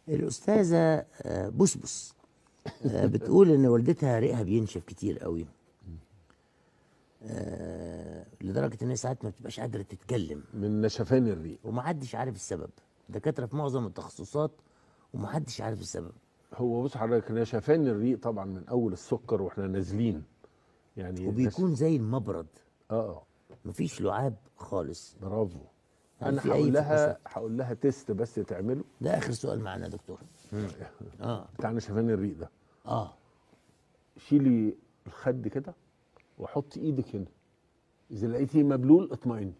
الأستاذة آه، بسبس آه، بتقول إن والدتها ريقها بينشف كتير قوي آه، لدرجة إن هي ساعات ما بتبقاش قادرة تتكلم من نشفان الريق ومحدش عارف السبب دكاترة في معظم التخصصات ومحدش عارف السبب هو بص حضرتك نشفان الريق طبعا من اول السكر واحنا نازلين يعني وبيكون زي المبرد اه اه مفيش لعاب خالص برافو هل انا في أي هقول لها فحوصات؟ هقول لها تيست بس تعمله ده آخر سؤال معانا يا دكتور اه بتاع نشفان الريق ده اه شيلي الخد كده وحطي ايدك هنا اذا لقيتيه مبلول اطمئني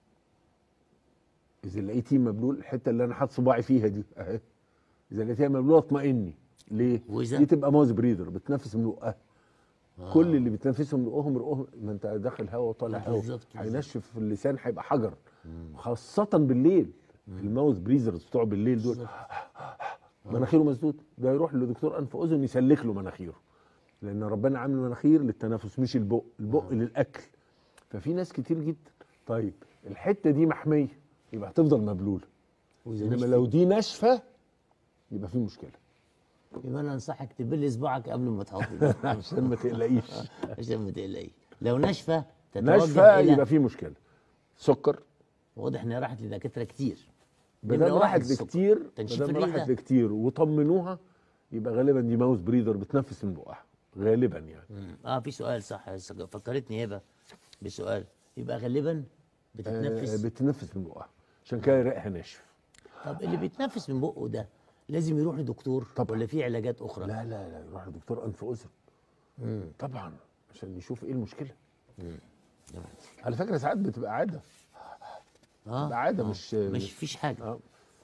اذا لقيتيه مبلول الحته اللي انا حاطط صباعي فيها دي اهي اذا لقيتيها مبلوله اطمئني ليه وإذا؟ دي تبقى ماوس بريدر بتنفس من بقها كل اللي بيتنفسوا من بقهم رقهم ما انت داخل هوا وطالع هوا بالظبط، بالظبط. هينشف في اللسان هيبقى حجر خاصه بالليل الماوس بريزرز بتوع بالليل دول مناخيره مسدود ده يروح لدكتور انف واذن يسلك له مناخيره لان ربنا عامل مناخير للتنفس مش البق البق للاكل ففي ناس كتير جدا طيب الحته دي محميه يبقى هتفضل مبلوله وإذا انما نشفت، لو دي ناشفه يبقى في مشكله يبقى أنا أنصحك تبل صباعك قبل ما تحط عشان ما تقلقيش عشان ما تقلقيش لو ناشفة تتوجه ناشفه إلى يبقى في مشكله سكر واضح إن هي راحت لدكاترة كتير ما نمرة دام واحد راحت السكر. لكتير ما تنشيف دام الريق راحت ده. لكتير وطمنوها يبقى غالبا دي ماوس بريدر بتنفس من بقها غالبا يعني مم. اه في سؤال صح يا أستاذ. فكرتني هبه بسؤال يبقى غالبا آه بتتنفس بتنفس من بقها عشان كده ريقها ناشف طب اللي بيتنفس من بقه ده لازم يروح لدكتور طبعا. ولا في علاجات اخرى لا لا لا يروح لدكتور انف واذن طبعا عشان يشوف ايه المشكله تمام. على فكره ساعات بتبقى عاده اه بتبقى عاده آه. مش مش فيش حاجه اه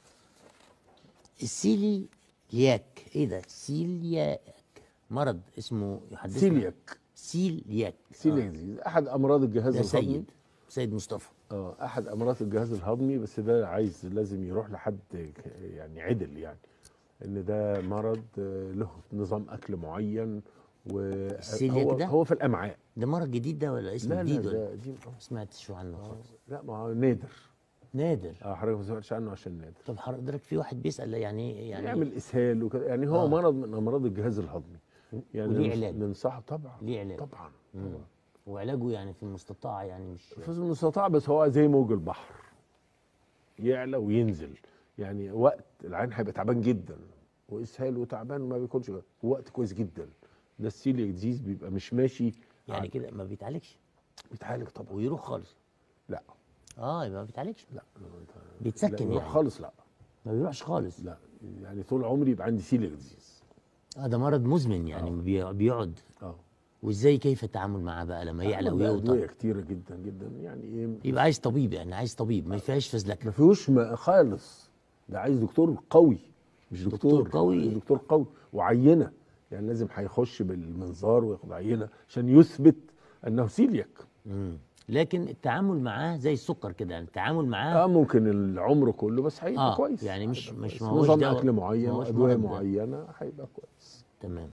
السيلياك ايه ده سيلياك مرض اسمه يحدثنا سيلياك سيلياك سيلياك ديزيز احد امراض الجهاز ده الهضمي سيد سيد مصطفى اه احد امراض الجهاز الهضمي بس ده عايز لازم يروح لحد ك- يعني عدل يعني ان ده مرض آه، له نظام اكل معين السيلياك وهو ده؟ هو في الامعاء ده مرض جديد ده ولا اسمه لا لا جديد ولا ده دي ما سمعتش عنه خالص لا ما هو نادر نادر اه حضرتك ما سمعتش عنه عشان نادر طب حضرتك في واحد بيسال يعني إيه؟ يعني يعمل اسهال وكده يعني هو آه. مرض من امراض الجهاز الهضمي يعني وليه ننص- علاج؟ ننصحه طبعا ليه علاج؟ طبعا مم. وعلاجه يعني في المستطاع يعني مش في المستطاع بس هو زي موج البحر يعلى وينزل يعني وقت العين هيبقى تعبان جدا واسهال وتعبان ما بيكونش وقت كويس جدا ده السيليك ديزيز بيبقى مش ماشي يعني كده ما بيتعالجش بيتعالج طبعا ويروح خالص لا اه يبقى ما بيتعالجش لا بيتسكن لا يروح يعني خالص لا ما بيروحش خالص لا يعني طول عمري يبقى عندي سيليك ديزيز اه ده مرض مزمن يعني آه. بي- بيقعد اه وازاي كيف التعامل معاه بقى لما يعلى أحمد بقى ادويه ويوطى كتيره جدا جدا يعني ايه يبقى عايز طبيب يعني عايز طبيب ما فيهاش فزلكه ما فيهوش ما- خالص ده عايز دكتور قوي مش دكتور, دكتور قوي. عايز دكتور قوي وعينه يعني لازم هيخش بالمنظار وياخد عينه عشان يثبت انه سيلياك مم. لكن التعامل معاه زي السكر كده يعني التعامل معاه اه ممكن العمر كله بس هيبقى آه، كويس يعني مش- هيبقى مش كويس. ما هوش نظام دواء- اكل معين ما هوش وادويه مرض ده. معينه هيبقى كويس تمام